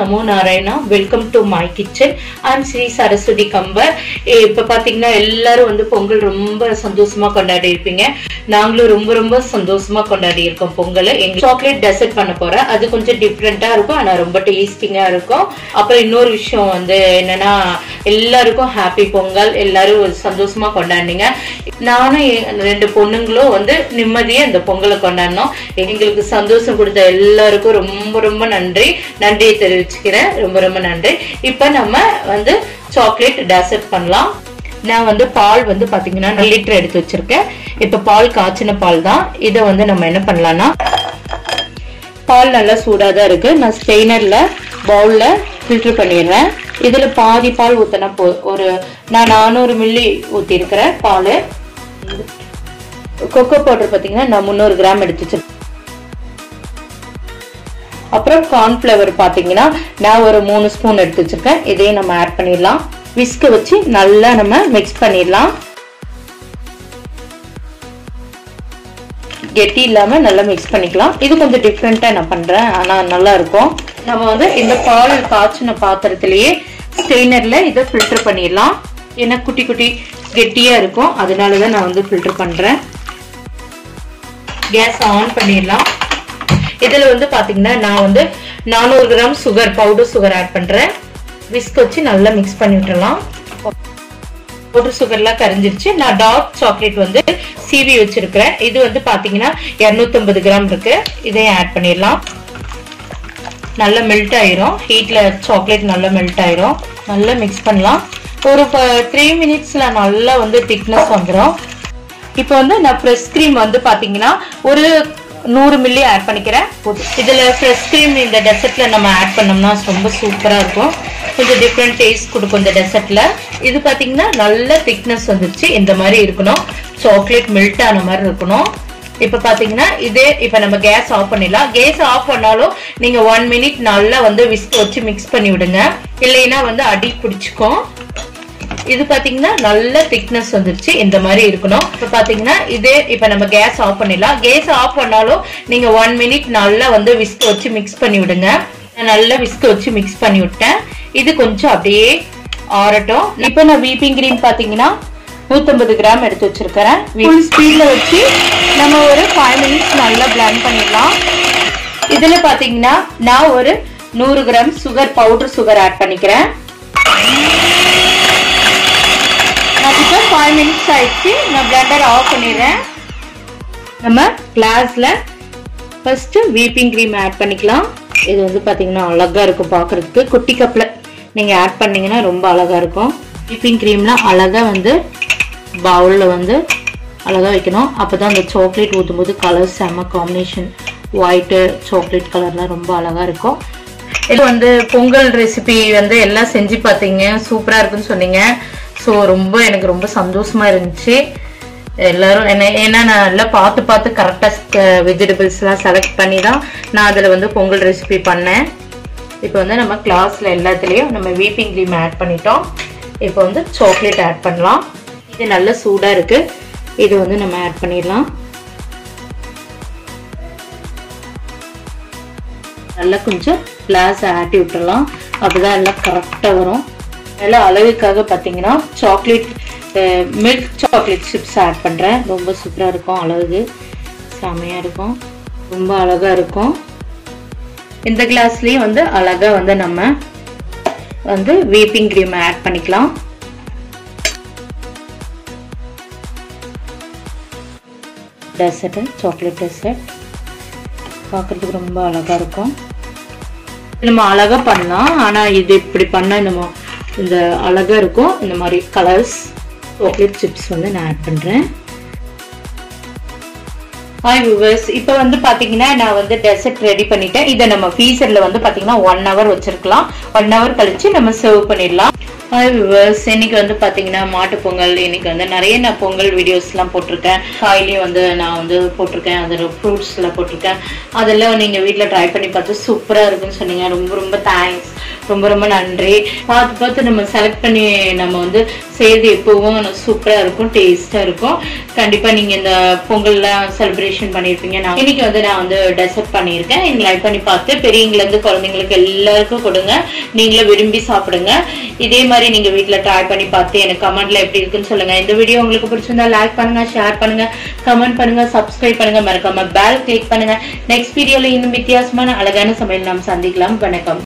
நமோ Narayana welcome to my kitchen I'm Shri Saraswati Kambar இப்ப பாத்தீங்கன்னா எல்லாரும் வந்து பொங்கல் ரொம்ப சந்தோஷமா கொண்டாடி இருப்பீங்க நாங்களும் ரொம்ப ரொம்ப சந்தோஷமா கொண்டாடி இருக்கோம் பொங்கல் எங்க சாக்லேட் டெசர்ட் பண்ண போறேன் அது கொஞ்சம் டிஃப்ரெண்டா இருக்கும் ஆனா ரொம்ப டேஸ்டிங்கா இருக்கும் அப்புறம் இன்னொரு விஷயம் வந்து என்னன்னா எல்லாருக்கும் ஹாப்பி பொங்கல் எல்லாரும் சந்தோஷமா கொண்டாடினீங்க நானும் என் ரெண்டு பொண்ணுங்களும் வந்து நிம்மதியா இந்த பொங்கலை கொண்டாடினோம் எங்களுக்கு சந்தோஷம் கொடுத்த எல்லாருக்கும் ரொம்ப ரொம்ப நன்றி நன்றியை தெரிவிச்சுக்கிறேன் ரொம்ப ரொம்ப நன்றி இப்ப நம்ம வந்து சாக்லேட் டெசர்ட் பண்ணலாம் நான் வந்து பால் வந்து பாத்தீங்கன்னா லிட்டர் எடுத்து வச்சிருக்கேன் இப்ப பால் காய்ச்சின பால் தான் இதை வந்து நம்ம என்ன பண்ணலாம்னா பால் நல்லா சூடா தான் இருக்கு நான் ஸ்டெய்னர்ல பவுல்ல ஃபில்டர் பண்ணிடுறேன் இதுல பாதி பால் ஊத்தினா போ ஒரு நான் நானூறு மில்லி ஊத்தி இருக்கிறேன் பால் கொக்கோ பவுடர் பாத்தீங்கன்னா நான் முந்நூறு கிராம் எடுத்து வச்சிருக்கேன் அப்புறம் கார்ன்ஃபிளவர் பாத்தீங்கன்னா நான் ஒரு மூணு ஸ்பூன் எடுத்து வச்சிருக்கேன் இதையும் நம்ம ஆட் பண்ணிடலாம் விஸ்க வச்சு நல்லா நம்ம மிக்ஸ் பண்ணிடலாம் கெட்டி இல்லாம நல்லா மிக்ஸ் பண்ணிக்கலாம் இது கொஞ்சம் டிஃப்ரெண்டா நான் பண்றேன் ஆனா நல்லா இருக்கும் நம்ம வந்து இந்த பால் காய்ச்சின பாத்திரத்திலேயே ஸ்டெய்னர்ல இதை ஃபில்டர் பண்ணிடலாம் ஏன்னா குட்டி குட்டி கெட்டியா இருக்கும் அதனாலதான் நான் வந்து ஃபில்டர் பண்றேன் கேஸ் ஆன் பண்ணிடலாம் இதுல வந்து பாத்தீங்கன்னா நான் வந்து நானூறு gram sugar powder sugar add பண்றேன் விஸ்க் வச்சு நல்லா மிக்ஸ் பண்ணி விட்டுறலாம் பவுடர் சுகர்லாம் கரைஞ்சிருச்சு நான் டார்க் சாக்லேட் வந்து சீவி வச்சிருக்கிறேன் இது வந்து பாத்தீங்கன்னா இருநூத்தம்பது கிராம் இருக்கு இதையும் ஆட் பண்ணிடலாம் நல்லா மெல்ட் ஆயிரும் ஹீட்ல சாக்லேட் நல்லா மெல்ட் ஆயிரும் நல்லா மிக்ஸ் பண்ணலாம் ஒரு த்ரீ மினிட்ஸ்ல நல்லா வந்து திக்னஸ் வந்துடும் இப்போ வந்து நான் ஃப்ரெஷ் க்ரீம் வந்து பாத்தீங்கன்னா ஒரு நூறு மில்லி ஆட் பண்ணிக்கிறேன் இதுல ஃப்ரெஷ் க்ரீம் இந்த டெசர்ட்ல நம்ம ஆட் பண்ணோம்னா ரொம்ப சூப்பரா இருக்கும் கொஞ்சம் டிஃப்ரெண்ட் டேஸ்ட் கொடுக்கும் இந்த டெசர்ட்ல இது பாத்தீங்கன்னா நல்ல திக்னஸ் வந்துருச்சு இந்த மாதிரி இருக்கணும் சாக்லேட் மெல்ட் ஆன மாதிரி இருக்கணும் இப்ப பாத்தீங்கன்னா இதே இப்ப நம்ம கேஸ் ஆஃப் பண்ணிடலாம் கேஸ் ஆஃப் பண்ணாலும் நீங்க ஒன் மினிட் நல்லா வந்து விஸ்க் வச்சு மிக்ஸ் பண்ணி விடுங்க இல்லைன்னா வந்து அடி பிடிச்சிக்கும் இது பாத்தீங்கன்னா நல்ல திக்னஸ் வந்துருச்சு இந்த மாதிரி இருக்கணும் இப்ப பாத்தீங்கன்னா இதே இப்ப நம்ம கேஸ் ஆஃப் பண்ணிடலாம் கேஸ் ஆஃப் பண்ணாலும் நீங்க ஒன் மினிட் நல்லா வந்து விஸ்க் வச்சு மிக்ஸ் பண்ணி விடுங்க நான் நல்லா விஸ்க் வச்சு மிக்ஸ் பண்ணி விட்டேன் இது கொஞ்சம் அப்படியே ஆறட்டும் இப்ப நான் வீப்பிங் கிரீம் பாத்தீங்கன்னா நூத்தம்பது கிராம் எடுத்து வச்சிருக்கிறேன் ஃபுல் ஸ்பீட்ல வச்சு நம்ம ஒரு ஃபைவ் மினிட்ஸ் நல்லா பிளான் பண்ணிடலாம் இதுல பாத்தீங்கன்னா நான் ஒரு நூறு gram sugar powder sugar add பண்ணிக்கிறேன் இப்போ ஃபைவ் மினிட்ஸ் ஆயிடுச்சு நான் பிளண்டர் ஆஃப் பண்ணிடுறேன் நம்ம கிளாஸ்ல ஃபர்ஸ்ட் வீப்பிங் க்ரீம் ஆட் பண்ணிக்கலாம் இது வந்து பாத்தீங்கன்னா அழகா இருக்கும் பார்க்கறதுக்கு குட்டி கப்ல நீங்க ஆட் பண்ணீங்கன்னா ரொம்ப அழகா இருக்கும் வீப்பிங் க்ரீம்லாம் அழகா வந்து பவுல்ல வந்து அழகா வைக்கணும் அப்பதான் அந்த சாக்லேட் ஊற்றும் போது கலர் செம்ம காம்பினேஷன் ஒயிட்டு சாக்லேட் கலர்லாம் ரொம்ப அழகா இருக்கும் இது வந்து பொங்கல் ரெசிபி வந்து எல்லாம் செஞ்சு பார்த்தீங்க சூப்பரா இருக்குன்னு சொன்னீங்க ஸோ ரொம்ப எனக்கு ரொம்ப சந்தோஷமா இருந்துச்சு எல்லாரும் என்ன ஏன்னா நான் எல்லாம் பார்த்து பார்த்து கரெக்டாக வெஜிடபிள்ஸ்லாம் செலக்ட் பண்ணி தான் நான் அதில் வந்து பொங்கல் ரெசிபி பண்ணேன் இப்போ வந்து நம்ம கிளாஸில் எல்லாத்துலேயும் நம்ம வீப்பிங் க்ரீம் ஆட் பண்ணிட்டோம் இப்போ வந்து சாக்லேட் ஆட் பண்ணலாம் இது நல்ல சூடாக இருக்கு இது வந்து நம்ம ஆட் பண்ணிடலாம் நல்லா கொஞ்சம் கிளாஸ் ஆட்டி விட்டுறலாம் அப்போதான் எல்லாம் கரெக்டாக வரும் நல்லா அளவுக்காக பார்த்தீங்கன்னா chocolate milk chocolate chips add பண்ணுறேன் ரொம்ப சூப்பராக இருக்கும் அழகு செமையாக இருக்கும் ரொம்ப அழகாக இருக்கும் இந்த கிளாஸ்லேயும் வந்து அழகாக வந்து நம்ம வந்து வீப்பிங் க்ரீம் ஆட் பண்ணிக்கலாம் டெசர்ட்டு சாக்லேட் டெசர்ட் பார்க்குறதுக்கு ரொம்ப அழகாக இருக்கும் நம்ம அழகாக பண்ணலாம் ஆனால் இது இப்படி பண்ணால் நம்ம இந்த அழகாக இருக்கும் இந்த மாதிரி கலர்ஸ் சாக்லேட் சிப்ஸ் வந்து நான் ஆட் பண்ணுறேன் ஹாய் விவர்ஸ் இப்போ வந்து பார்த்தீங்கன்னா நான் வந்து டெசர்ட் ரெடி பண்ணிட்டேன் இதை நம்ம ஃப்ரீசரில் வந்து பார்த்தீங்கன்னா ஒன் ஹவர் வச்சிருக்கலாம் ஒன் ஹவர் கழிச்சு நம்ம சர்வ் பண்ணிடலாம் ஹாய் விவர்ஸ் இன்னைக்கு வந்து பார்த்தீங்கன்னா மாட்டு பொங்கல் இன்னைக்கு வந்து நிறைய நான் பொங்கல் வீடியோஸ்லாம் போட்டிருக்கேன் காயிலையும் வந்து நான் வந்து போட்டிருக்கேன் அதில் ஃப்ரூட்ஸில் போட்டிருக்கேன் அதெல்லாம் நீங்கள் வீட்டில் ட்ரை பண்ணி பார்த்து சூப்பராக இருக்குன்னு சொன்னீங்க ரொம்ப ரொம்ப தேங்க்ஸ் ரொம்ப ரொம்ப நன்றி பார்த்து பார்த்து நம்ம செலக்ட் பண்ணி நம்ம வந்து செய்யறது எப்பவும் சூப்பரா இருக்கும் டேஸ்டா இருக்கும் கண்டிப்பா நீங்க இந்த பொங்கல்லாம் செலிப்ரேஷன் பண்ணிருப்பீங்க நான் இன்னைக்கு வந்து நான் வந்து டெசர்ட் பண்ணியிருக்கேன் நீங்க லைக் பண்ணி பார்த்து பெரியவங்கள இருந்து குழந்தைங்களுக்கு எல்லாருக்கும் கொடுங்க நீங்களும் விரும்பி சாப்பிடுங்க இதே மாதிரி நீங்க வீட்ல ட்ரை பண்ணி பார்த்து எனக்கு கமெண்ட்ல எப்படி இருக்குன்னு சொல்லுங்க இந்த வீடியோ உங்களுக்கு பிடிச்சிருந்தா லைக் பண்ணுங்க ஷேர் பண்ணுங்க கமெண்ட் பண்ணுங்க சப்ஸ்கிரைப் பண்ணுங்க மறக்காம பெல் கிளிக் பண்ணுங்க நெக்ஸ்ட் வீடியோல இன்னும் வித்தியாசமான அழகான சமையல் நாம் சந்திக்கலாம் வணக்கம்